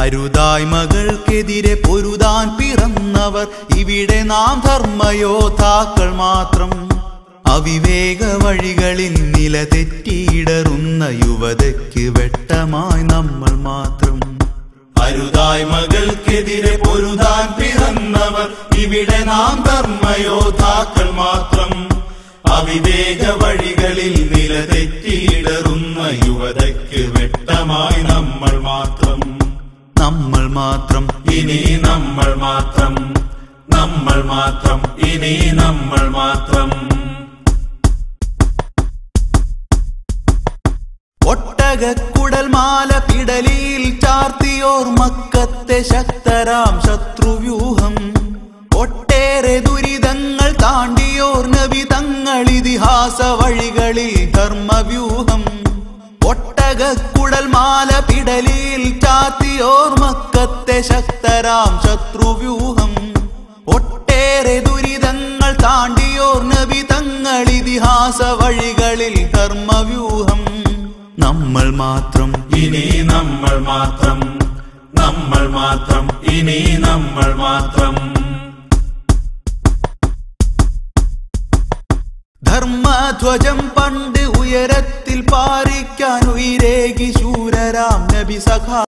അരുതായ്മകൾക്കെതിരെ പൊരുതാൻ പിറന്നവർ ഇവിടെ നാം ധർമ്മയോദ്ധാക്കൾ മാത്രം അവിവേക വഴികളിൽ നില തെറ്റിയിടറുന്ന യുവതയ്ക്ക് വെട്ടമായി നമ്മൾ മാത്രം അരുതായ്മകൾക്കെതിരെ പൊരുതാൻ പിറന്നവർ ഇവിടെ നാം ധർമ്മയോദ്ധാക്കൾ മാത്രം അവിവേക വഴികളിൽ നില തെറ്റിയിടറുന്ന യുവതയ്ക്ക് വെട്ടമായി നമ്മൾ മാത്രം നമ്മൾ മാത്രം ഇനി നമ്മൾ മാത്രം നമ്മൾ മാത്രം ഇനി നമ്മൾ മാത്രം ഒട്ടകക്കുടൽ മാല പിടലിയിൽ ചാർത്തിയോർ മക്കത്തെ ശക്തരാം ശത്രുവ്യൂഹം ഒട്ടേറെ ദുരിതങ്ങൾ താണ്ടിയോർ നബി തങ്ങൾ ഇതിഹാസ വഴികളിൽ ധർമ്മവ്യൂഹം ഒട്ടകക്കുടൽ മാല പിടലിയിൽ ചാത്തിയോർ മക്കത്തെ ശക്തരാം ശത്രുവ്യൂഹം ഒട്ടേറെ ദുരിതങ്ങൾ താണ്ടിയോർ നബി തങ്ങൾ ഇതിഹാസ വഴികളിൽ ധർമ്മവ്യൂഹം നമ്മൾ മാത്രം ഇനി നമ്മൾ മാത്രം നമ്മൾ മാത്രം ഇനി നമ്മൾ മാത്രം ധർമ്മധ്വജം പണ്ട് ഉയരത്തിൽ പാറിക്കാൻ ഉയരേകി ശൂരരാം നബി സഖാ